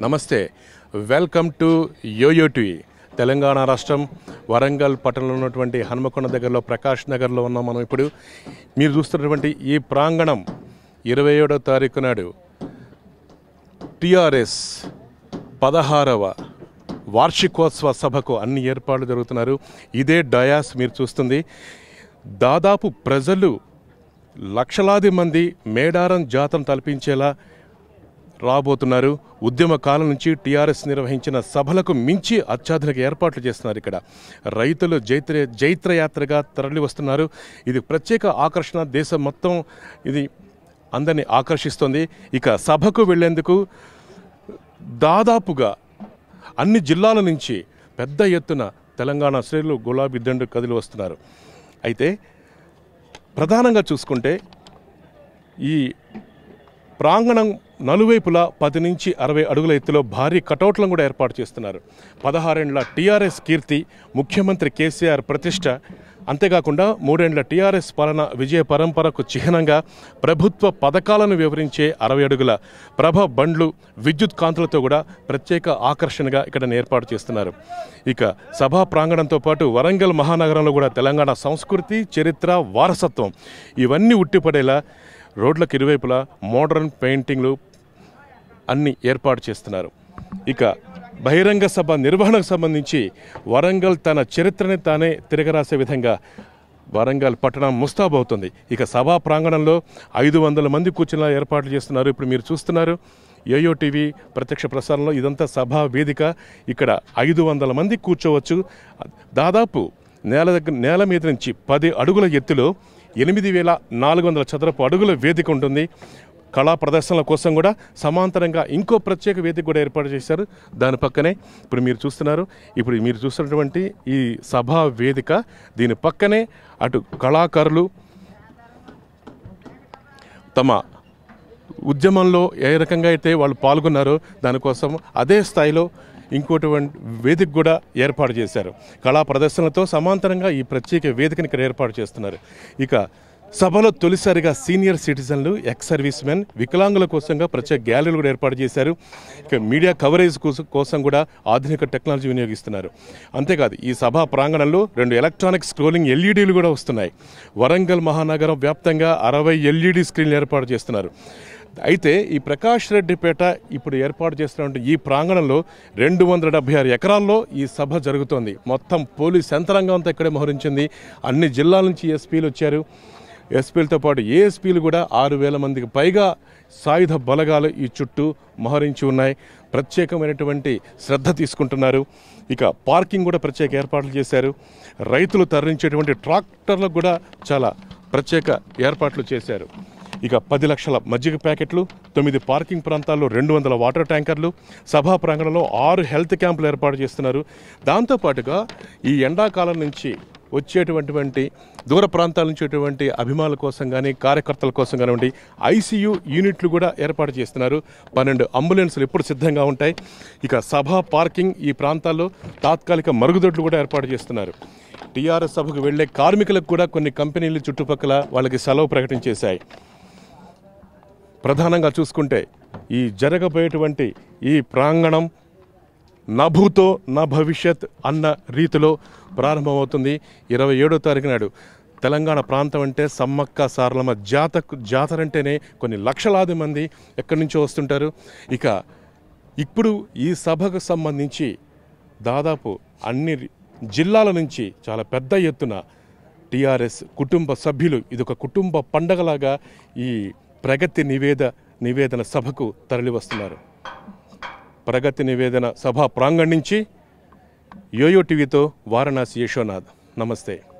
నమస్తే welcome to YOYO TV Telangana రాష్ట్రం వరంగల్ పట్టణంలో ఉన్నటువంటి హనుమకొండ దగ్గరలో ప్రకాష్ నగర్లో ఉన్నాం మనం ఇప్పుడు మీరు చూస్తున్నటువంటి ఈ ప్రాంగణం ఇరవై ఏడో తారీఖు నాడు టిఆర్ఎస్ పదహారవ వార్షికోత్సవ సభకు అన్ని ఏర్పాట్లు జరుగుతున్నారు ఇదే డయాస్ మీరు చూస్తుంది దాదాపు ప్రజలు లక్షలాది మంది మేడారం జాతర తలపించేలా రాబోతున్నారు ఉద్యమ కాలం నుంచి టీఆర్ఎస్ నిర్వహించిన సభలకు మించి అత్యాధునిక ఏర్పాట్లు చేస్తున్నారు ఇక్కడ రైతులు జైత్ర జైత్రయాత్రగా తరలి వస్తున్నారు ఇది ప్రత్యేక ఆకర్షణ దేశం మొత్తం ఇది అందరినీ ఆకర్షిస్తుంది ఇక సభకు వెళ్లేందుకు దాదాపుగా అన్ని జిల్లాల నుంచి పెద్ద ఎత్తున తెలంగాణ శ్రేణులు గులాబీ దండు కదిలి వస్తున్నారు అయితే ప్రధానంగా చూసుకుంటే ఈ ప్రాంగణం నలువైపులా పది నుంచి అరవై అడుగుల ఎత్తులో భారీ కటౌట్లను కూడా ఏర్పాటు చేస్తున్నారు పదహారేండ్ల టీఆర్ఎస్ కీర్తి ముఖ్యమంత్రి కేసీఆర్ ప్రతిష్ట అంతేకాకుండా మూడేండ్ల టీఆర్ఎస్ పాలన విజయ పరంపరకు చిహ్నంగా ప్రభుత్వ పథకాలను వివరించే అరవై అడుగుల ప్రభ బండ్లు విద్యుత్ కాంతులతో కూడా ప్రత్యేక ఆకర్షణగా ఇక్కడ ఏర్పాటు చేస్తున్నారు ఇక సభా ప్రాంగణంతో పాటు వరంగల్ మహానగరంలో కూడా తెలంగాణ సంస్కృతి చరిత్ర వారసత్వం ఇవన్నీ ఉట్టిపడేలా రోడ్లకు ఇరువైపులా మోడర్న్ పెయింటింగ్లు అన్ని ఏర్పాటు చేస్తున్నారు ఇక బహిరంగ సభ నిర్వహణకు సంబంధించి వరంగల్ తన చరిత్రని తానే తిరగరాసే విధంగా వరంగల్ పట్టణం ముస్తాబవుతుంది ఇక సభా ప్రాంగణంలో ఐదు వందల మంది కూర్చునేలా ఏర్పాట్లు చేస్తున్నారు ఇప్పుడు మీరు చూస్తున్నారు యోయో టీవీ ప్రత్యక్ష ప్రసారంలో ఇదంతా సభా వేదిక ఇక్కడ ఐదు వందల మంది కూర్చోవచ్చు దాదాపు నేల దగ్గర నేల మీద నుంచి పది అడుగుల ఎత్తులో ఎనిమిది వేల నాలుగు వందల చదరపు అడుగుల వేదిక ఉంటుంది కళా ప్రదర్శనల కోసం కూడా సమాంతరంగా ఇంకో ప్రత్యేక వేదిక కూడా ఏర్పాటు చేశారు దాని పక్కనే ఇప్పుడు మీరు చూస్తున్నారు ఇప్పుడు మీరు చూస్తున్నటువంటి ఈ సభా వేదిక దీని పక్కనే అటు కళాకారులు తమ ఉద్యమంలో ఏ రకంగా అయితే వాళ్ళు పాల్గొన్నారో దానికోసం అదే స్థాయిలో ఇంకోటి వం- వేదిక కూడా ఏర్పాటు చేశారు కళా ప్రదర్శనలతో సమాంతరంగా ఈ ప్రత్యేక వేదికని ఇక్కడ ఏర్పాటు చేస్తున్నారు ఇక సభలో తొలిసారిగా సీనియర్ సిటిజన్లు ఎక్స్ సర్వీస్ మెన్ వికలాంగుల కోసంగా ప్రత్యేక గ్యాలరీలు కూడా ఏర్పాటు చేశారు ఇక మీడియా కవరేజ్ కోసం- కోసం కూడా ఆధునిక టెక్నాలజీ వినియోగిస్తున్నారు అంతేకాదు ఈ సభా ప్రాంగణంలో రెండు ఎలక్ట్రానిక్ స్క్రోలింగ్ ఎల్ఈడీలు కూడా వస్తున్నాయి వరంగల్ మహానగరం వ్యాప్తంగా అరవై ఎల్ఈడి స్క్రీన్లు ఏర్పాటు చేస్తున్నారు అయితే ఈ ప్రకాష్ రెడ్డిపేట ఇప్పుడు ఏర్పాటు చేస్తున్నటువంటి ఈ ప్రాంగణంలో రెండు వందల డెబ్బై ఆరు ఎకరాల్లో ఈ సభ జరుగుతోంది మొత్తం పోలీస్ యంత్రాంగం అంతా ఇక్కడే మోహరించింది అన్ని జిల్లాల నుంచి ఎస్పీలు వచ్చారు ఎస్పీలతో పాటు ఏఎస్పీలు కూడా ఆరు వేల మందికి పైగా సాయుధ బలగాలు ఈ చుట్టూ మోహరించి ఉన్నాయి ప్రత్యేకమైనటువంటి శ్రద్ధ తీసుకుంటున్నారు ఇక పార్కింగ్ కూడా ప్రత్యేక ఏర్పాట్లు చేశారు రైతులు తరలించేటువంటి ట్రాక్టర్లకు కూడా చాలా ప్రత్యేక ఏర్పాట్లు చేశారు ఇక పది లక్షల మజ్జిగ ప్యాకెట్లు తొమ్మిది పార్కింగ్ ప్రాంతాల్లో రెండు వందల వాటర్ ట్యాంకర్లు సభా ప్రాంగణంలో ఆరు హెల్త్ క్యాంపులు ఏర్పాటు చేస్తున్నారు దాంతోపాటుగా ఈ ఎండాకాలం నుంచి వచ్చేటువంటి దూర ప్రాంతాల నుంచి వచ్చేటువంటి అభిమానుల కోసం కానీ కార్యకర్తల కోసం కానివ్వండి ఐసీయూ యూనిట్లు కూడా ఏర్పాటు చేస్తున్నారు పన్నెండు అంబులెన్సులు ఎప్పుడు సిద్ధంగా ఉంటాయి ఇక సభా పార్కింగ్ ఈ ప్రాంతాల్లో తాత్కాలిక మరుగుదొడ్లు కూడా ఏర్పాటు చేస్తున్నారు టీఆర్ఎస్ సభకు వెళ్లే కార్మికులకు కూడా కొన్ని కంపెనీలు చుట్టుపక్కల వాళ్ళకి సెలవు ప్రకటించేశాయి ప్రధానంగా చూసుకుంటే ఈ జరగబోయేటువంటి ఈ ప్రాంగణం నభూతో నా భవిష్యత్ అన్న రీతిలో ప్రారంభమవుతుంది ఇరవై ఏడో తారీఖు నాడు తెలంగాణ ప్రాంతం అంటే సమ్మక్క సారలమ్మ జాతకు జాతర అంటేనే కొన్ని లక్షలాది మంది ఎక్కడి నుంచో వస్తుంటారు ఇక ఇప్పుడు ఈ సభకు సంబంధించి దాదాపు అన్ని జిల్లాల నుంచి చాలా పెద్ద ఎత్తున టీఆర్ఎస్ కుటుంబ సభ్యులు ఇదొక కుటుంబ పండగలాగా ఈ ప్రగతి నివేద నివేదన సభకు తరలివస్తున్నారు ప్రగతి నివేదన సభ ప్రాంగణం నుంచి యోయో టీవీతో వారణాసి యశోనాథ్ నమస్తే